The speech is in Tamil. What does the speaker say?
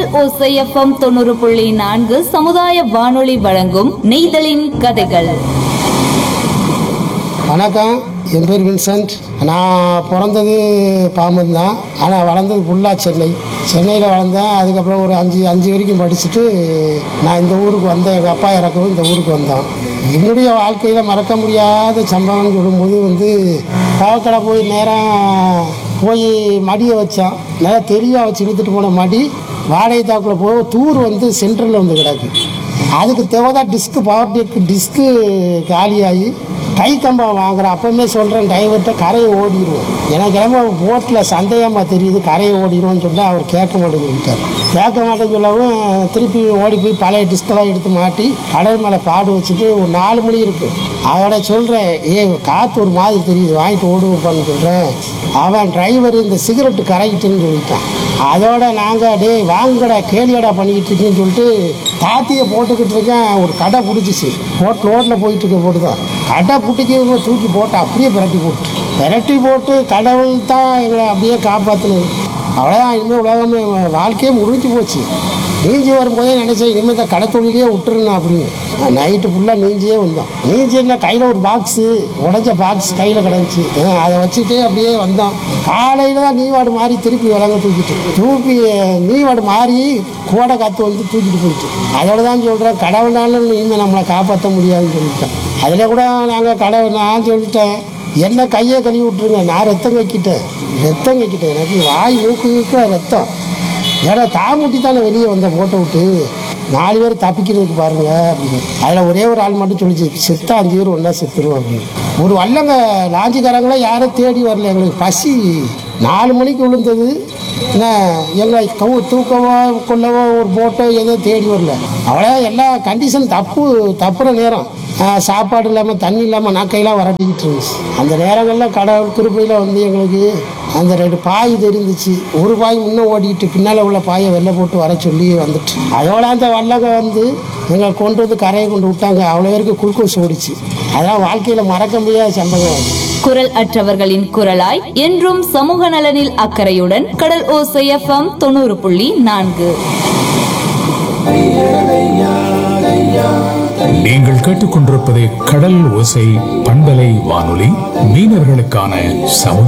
ஓசை எஃப்எம் தொண்ணூறு புள்ளி நான்கு சமுதாய வானொலி வழங்கும் நெய்தலின் கதைகள் வணக்கம் என் பேர் வின்சென்ட் நான் பிறந்தது பாம்பன் தான் ஆனால் வளர்ந்தது ஃபுல்லாக சென்னை சென்னையில் வளர்ந்தேன் அதுக்கப்புறம் ஒரு அஞ்சு அஞ்சு வரைக்கும் படிச்சுட்டு நான் இந்த ஊருக்கு வந்தேன் எங்கள் அப்பா இறக்கவும் இந்த ஊருக்கு வந்தோம் என்னுடைய வாழ்க்கையில் மறக்க முடியாத சம்பவம்னு சொல்லும்போது வந்து பாவக்கடை போய் நேராக போய் மடியை வச்சோம் நல்லா தெளிவாக வச்சு இழுத்துட்டு போன மடி வாடகை தாக்கில் போக தூர் வந்து சென்டரில் வந்து கிடக்கு அதுக்கு தேவைதான் டிஸ்க்கு பவர் டேக் டிஸ்க்கு காலியாகி கை கம்பம் வாங்குறேன் அப்பவுமே சொல்கிறேன் டிரைவர்கிட்ட கரையை ஓடிடுவோம் எனக்கு கிளம்ப போட்டில் சந்தேகமாக தெரியுது கரையை ஓடிடுவோம்னு சொன்னால் அவர் கேட்க மாட்டேங்கிட்டார் கேட்க மாட்டேன்னு சொல்லவும் திருப்பி ஓடி போய் பழைய டிஸ்கெல்லாம் எடுத்து மாட்டி கடல் மேலே பாடு வச்சுட்டு ஒரு நாலு மணி இருக்குது அவட சொல்கிறேன் ஏ காற்று ஒரு மாதிரி தெரியுது வாங்கிட்டு ஓடுவோப்பான்னு சொல்கிறேன் அவன் டிரைவர் இந்த சிகரெட்டு கரைக்கிட்டுன்னு சொல்லிட்டான் அதோட நாங்கள் டேய் வாங்கடா கேலியடா பண்ணிக்கிட்டு இருக்கேன்னு சொல்லிட்டு தாத்தியை போட்டுக்கிட்டு இருக்கேன் ஒரு கடை பிடிச்சிச்சு போட் ரோட்டில் போயிட்டு இருக்க போட்டு தான் கடை பிடிக்க தூக்கி போட்டு அப்படியே பிரட்டி போட்டு பிரட்டி போட்டு கடவுள் தான் எங்களை அப்படியே காப்பாற்றுனது அவ்வளோதான் இனிமேல் உலகமே வாழ்க்கையே முடிஞ்சு போச்சு நீஞ்சி வரும்போதே நினச்சேன் இனிமேல் இந்த கடை தொழிலே விட்டுருணும் அப்படின்னு நைட்டு ஃபுல்லாக நீஞ்சியே வந்தோம் நீஞ்சி என்ன கையில் ஒரு பாக்ஸு உடஞ்ச பாக்ஸ் கையில் கிடந்துச்சு அதை வச்சுட்டு அப்படியே வந்தோம் காலையில் தான் நீவாடு மாறி திருப்பி விலங்க தூக்கிட்டு தூக்கி நீவாடு மாறி கோடை காற்று வந்து தூக்கிட்டு போயிட்டு அதோட தான் சொல்கிறேன் கடவுளாலும் இனிமேல் நம்மளை காப்பாற்ற முடியாதுன்னு சொல்லிட்டேன் அதில் கூட நாங்கள் கடவுள் நான் சொல்லிட்டேன் என்ன கையை கழுவி விட்டுருங்க நான் ரத்தம் வைக்கிட்டேன் ரத்தம் வைக்கிட்டேன் எனக்கு வாய் மூக்கு ரத்தம் ஏன்னா தாமுட்டி தானே வெளியே வந்த போட்டோ விட்டு நாலு பேர் தப்பிக்கிறதுக்கு பாருங்க அப்படின்னு அதில் ஒரே ஒரு ஆள் மட்டும் சொல்லிச்சு செத்தா அஞ்சு பேர் ஒன்றா செத்துருவோம் அப்படின்னு ஒரு வல்லங்க லாஞ்சிக்காரங்களாம் யாரும் தேடி வரல எங்களுக்கு பசி நாலு மணிக்கு விழுந்தது என்ன எங்களை கவு தூக்கவோ கொள்ளவோ ஒரு போட்டோ ஏதோ தேடி வரல அவ்வளோ எல்லா கண்டிஷன் தப்பு தப்புற நேரம் ஆஹ் சாப்பாடு இல்லாமல் தண்ணி இல்லாமல் நாக்கையெல்லாம் வரட்டிக்கிட்டு இருந்துச்சு அந்த நேரங்களில் கடவுள் கிருப்பையில் வந்து எங்களுக்கு அந்த ரெண்டு பாய் தெரிஞ்சிச்சு ஒரு பாய் முன்னே ஓடிட்டு பின்னால் உள்ள பாயை வெளில போட்டு வர சொல்லி வந்துட்டு அதோட அந்த வல்லங்க வந்து எங்களை கொண்டு வந்து கரையை கொண்டு விட்டாங்க அவ்வளோ பேருக்கு குளுக்கோஸ் ஓடிச்சு அதான் வாழ்க்கையில் மறக்க முடியாத சம்பவம் அது குரல் அற்றவர்களின் குரலாய் என்றும் சமூக நலனில் அக்கறையுடன் கடல் ஓசை எஃப்எம் தொண்ணூறு புள்ளி நான்கு நீங்கள் கேட்டுக்கொண்டிருப்பது கடல் ஓசை பண்பலை வானொலி மீனவர்களுக்கான சமுதாய